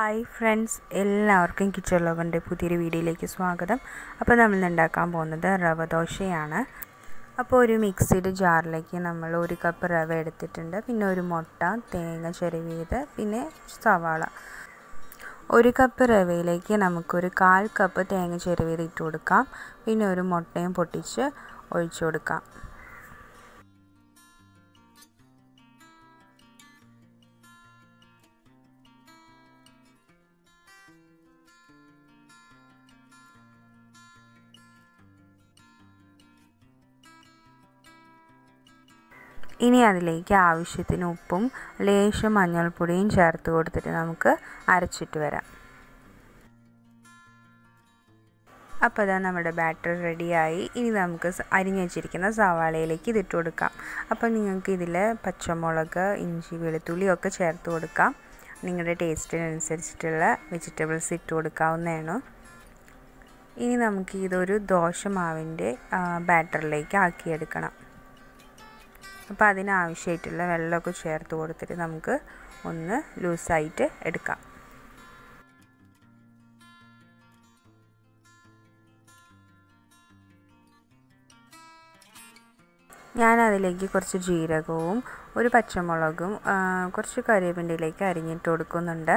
hi friends എല്ലാവർക്കും kitchen ലോകൻ്റെ പുതിയൊരു വീഡിയോയിലേക്ക് സ്വാഗതം അപ്പോൾ നമ്മൾ ഉണ്ടാക്കാൻ പോകുന്നത് റവ ദോശയാണ് അപ്പോൾ ഒരു മിക്സിഡ് ജാറിലേക്ക് നമ്മൾ ഒരു കപ്പ് റവ എടുത്തിട്ടുണ്ട് പിന്നെ ഒരു മുട്ട തേങ്ങ ചെരുവിയത് പിന്നെ സവാള ഒരു കപ്പ് റവയിലേക്ക് നമുക്കൊരു കാൽ കപ്പ് തേങ്ങ ചെരുവിയത് ഇട്ട് കൊടുക്കാം പിന്നെ ഒരു മുട്ടയും പൊട്ടിച്ച് ഒഴിച്ചു കൊടുക്കാം ഇനി അതിലേക്ക് ആവശ്യത്തിന് ഉപ്പും ലേശം മഞ്ഞൾപ്പൊടിയും ചേർത്ത് കൊടുത്തിട്ട് നമുക്ക് അരച്ചിട്ട് വരാം അപ്പോൾ അതാ നമ്മുടെ ബാറ്റർ റെഡിയായി ഇനി നമുക്ക് അരിഞ്ഞു വെച്ചിരിക്കുന്ന സവാളയിലേക്ക് ഇതിട്ട് കൊടുക്കാം അപ്പോൾ നിങ്ങൾക്ക് ഇതിൽ പച്ചമുളക് ഇഞ്ചി വെളുത്തുള്ളി ഒക്കെ ചേർത്ത് കൊടുക്കാം നിങ്ങളുടെ ടേസ്റ്റിനനുസരിച്ചിട്ടുള്ള വെജിറ്റബിൾസ് ഇട്ട് കൊടുക്കാവുന്നതാണ് ഇനി നമുക്ക് ഇതൊരു ദോശമാവിൻ്റെ ബാറ്ററിലേക്ക് ആക്കിയെടുക്കണം അപ്പോൾ അതിനാവശ്യമായിട്ടുള്ള വെള്ളമൊക്കെ ചേർത്ത് കൊടുത്തിട്ട് നമുക്ക് ഒന്ന് ലൂസായിട്ട് എടുക്കാം ഞാൻ അതിലേക്ക് കുറച്ച് ജീരകവും ഒരു പച്ചമുളകും കുറച്ച് കറിവേപ്പിൻ്റെയിലേക്ക് അരിഞ്ഞിട്ട് കൊടുക്കുന്നുണ്ട്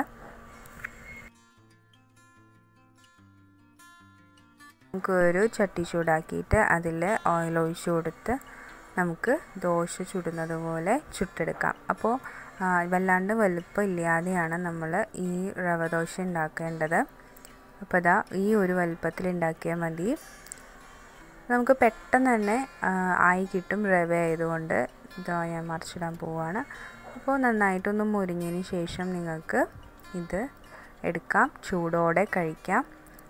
നമുക്ക് ഒരു ചട്ടി ചൂടാക്കിയിട്ട് അതിൽ ഓയിൽ ഒഴിച്ച് കൊടുത്ത് നമുക്ക് ദോശ ചുടുന്നത് പോലെ ചുട്ടെടുക്കാം അപ്പോൾ വല്ലാണ്ട് വലുപ്പം ഇല്ലാതെയാണ് നമ്മൾ ഈ റവ ദോശ ഉണ്ടാക്കേണ്ടത് അപ്പോൾ അതാ ഈ ഒരു വലുപ്പത്തിൽ ഉണ്ടാക്കിയാൽ മതി നമുക്ക് പെട്ടെന്ന് തന്നെ ആയി കിട്ടും റവ ആയതുകൊണ്ട് ഇതാ ഞാൻ മറിച്ചിടാൻ പോവുകയാണ് അപ്പോൾ നന്നായിട്ടൊന്ന് മുരിഞ്ഞതിന് ശേഷം നിങ്ങൾക്ക് ഇത് എടുക്കാം ചൂടോടെ കഴിക്കാം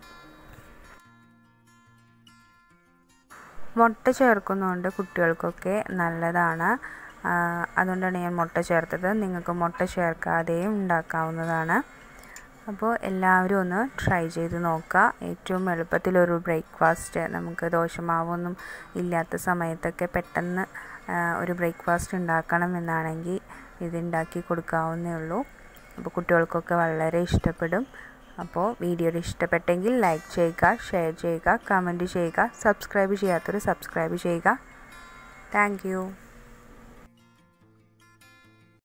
മുട്ട ചേർക്കുന്നതുകൊണ്ട് കുട്ടികൾക്കൊക്കെ നല്ലതാണ് അതുകൊണ്ടാണ് ഞാൻ മുട്ട ചേർത്തത് നിങ്ങൾക്ക് മുട്ട ചേർക്കാതെയും ഉണ്ടാക്കാവുന്നതാണ് അപ്പോൾ എല്ലാവരും ഒന്ന് ട്രൈ ചെയ്ത് നോക്കുക ഏറ്റവും എളുപ്പത്തിലൊരു ബ്രേക്ക്ഫാസ്റ്റ് നമുക്ക് ദോശമാവൊന്നും ഇല്ലാത്ത സമയത്തൊക്കെ പെട്ടെന്ന് ഒരു ബ്രേക്ക്ഫാസ്റ്റ് ഉണ്ടാക്കണം എന്നാണെങ്കിൽ ഇത് ഉണ്ടാക്കി കൊടുക്കാവുന്നേ ഉള്ളൂ അപ്പോൾ കുട്ടികൾക്കൊക്കെ വളരെ ഇഷ്ടപ്പെടും അപ്പോൾ വീഡിയോ ഇഷ്ടപ്പെട്ടെങ്കിൽ ലൈക്ക് ചെയ്യുക ഷെയർ ചെയ്യുക കമൻറ്റ് ചെയ്യുക സബ്സ്ക്രൈബ് ചെയ്യാത്തവർ സബ്സ്ക്രൈബ് ചെയ്യുക താങ്ക്